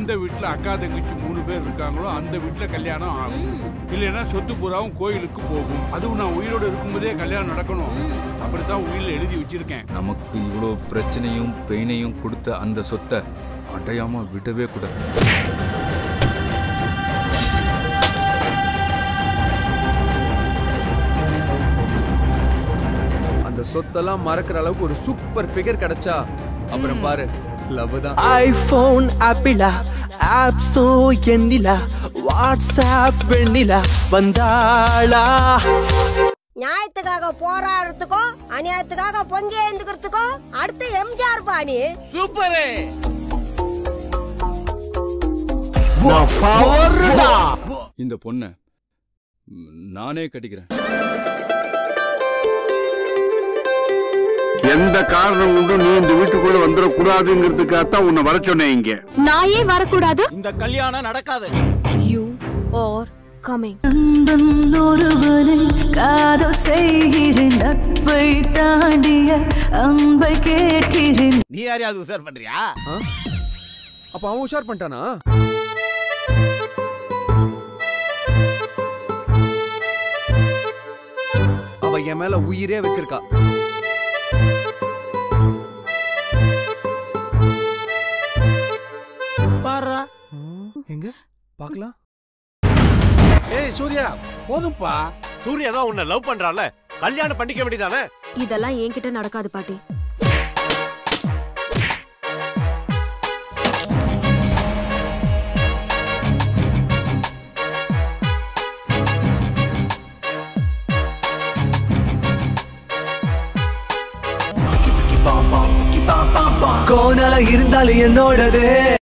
எந்த வீட்டுல அக்கா தங்கச்சி மூணு பேர் இருக்காங்களோ அந்த வீட்டுல கல்யாணம் ஆகும் இல்லைன்னா சொத்து பூராவும் கோயிலுக்கு போகும் அதுவும் நான் உயிரோடு இருக்கும்போதே கல்யாணம் நடக்கணும் அப்படித்தான் உயிரில் எழுதி வச்சிருக்கேன் நமக்கு இவ்வளோ பிரச்சனையும் பெயினையும் கொடுத்த அந்த சொத்தை அடையாம விடவே கூடாது அந்த சொத்தெல்லாம் மறக்கிற அளவுக்கு ஒரு சூப்பர் ஃபிகர் கிடைச்சா அப்புறம் பாரு லவ் தான் ஐபோன் ஆப்பிளா ஆப்ஸோ எண்ணிலா வாட்ஸ்ஆப் வெண்ணிலா வந்தாளா நியாயத்துக்காக போராடுறதுக்கும் அநியாயத்துக்காக பொங்கி எழுந்துக்கிறதுக்கும் அடுத்து எம்ஜிஆர் பாணி இந்த பொண்ணை ம், நானே கட்டிக்கிறேன் எந்த காரணம் கொண்டும் நீ இந்த வீட்டுக்குள்ள வந்துடக்கூடாதுங்கிறதுக்காகத்தான் உன்னை வர சொன்னேன் இங்க நான் ஏன் வரக்கூடாது இந்த கல்யாணம் நடக்காது யூ ஆர் கமிங் ஒருவனை காதல் செய்கிறேன் நட்பை தாண்டிய அன்பை கேட்கிறேன் நீ யாரையாவது உசார் பண்றியா அப்ப அவன் உஷார் பண்ணிட்டானா அவ என் மேல உயிரே வச்சிருக்கா பாரு எங்க பார்க்கலாம் ஏய் சூர்யா போதும்ப்பா சூர்யா தான் உன்னை லவ் பண்றால கல்யாணம் பண்ணிக்க வேண்டியதானே இதெல்லாம் என்கிட்ட நடக்காது பாட்டி கோணலா இருந்தாலும் என்னோடது